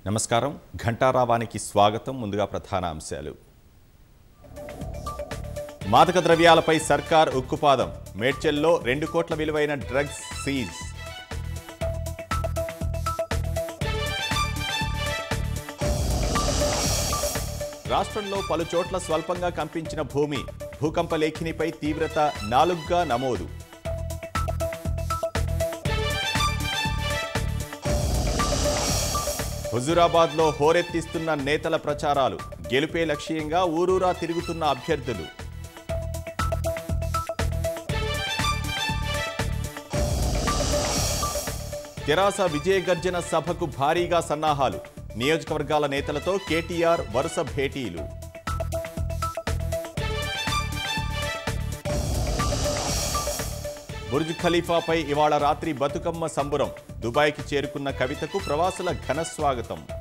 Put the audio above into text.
నమస్కారం ఘంటారావానికి స్వాగతం ముందుగా ప్రధాన అంశాలు మాదక ద్రవ్యాలపై సర్కార్ ఉక్కుపాదం మేడ్చల్లో రెండు కోట్ల విలువైన డ్రగ్స్ సీజ్ రాష్ట్రంలో పలు చోట్ల స్వల్పంగా కంపించిన భూమి భూకంప లేఖినిపై తీవ్రత నాలుగుగా నమోదు హుజురాబాద్లో హోరెత్తిస్తున్న నేతల ప్రచారాలు గెలుపే లక్ష్యంగా ఊరూరా తిరుగుతున్న అభ్యర్థులు తెరాస విజయగర్జన సభకు భారీగా సన్నాహాలు నియోజకవర్గాల నేతలతో కేటీఆర్ వరుస భేటీలు బుర్జ్ ఖలీఫాపై ఇవాళ రాత్రి బతుకమ్మ సంబురం దుబాయ్కి చేరుకున్న కవితకు ప్రవాసుల ఘన స్వాగతం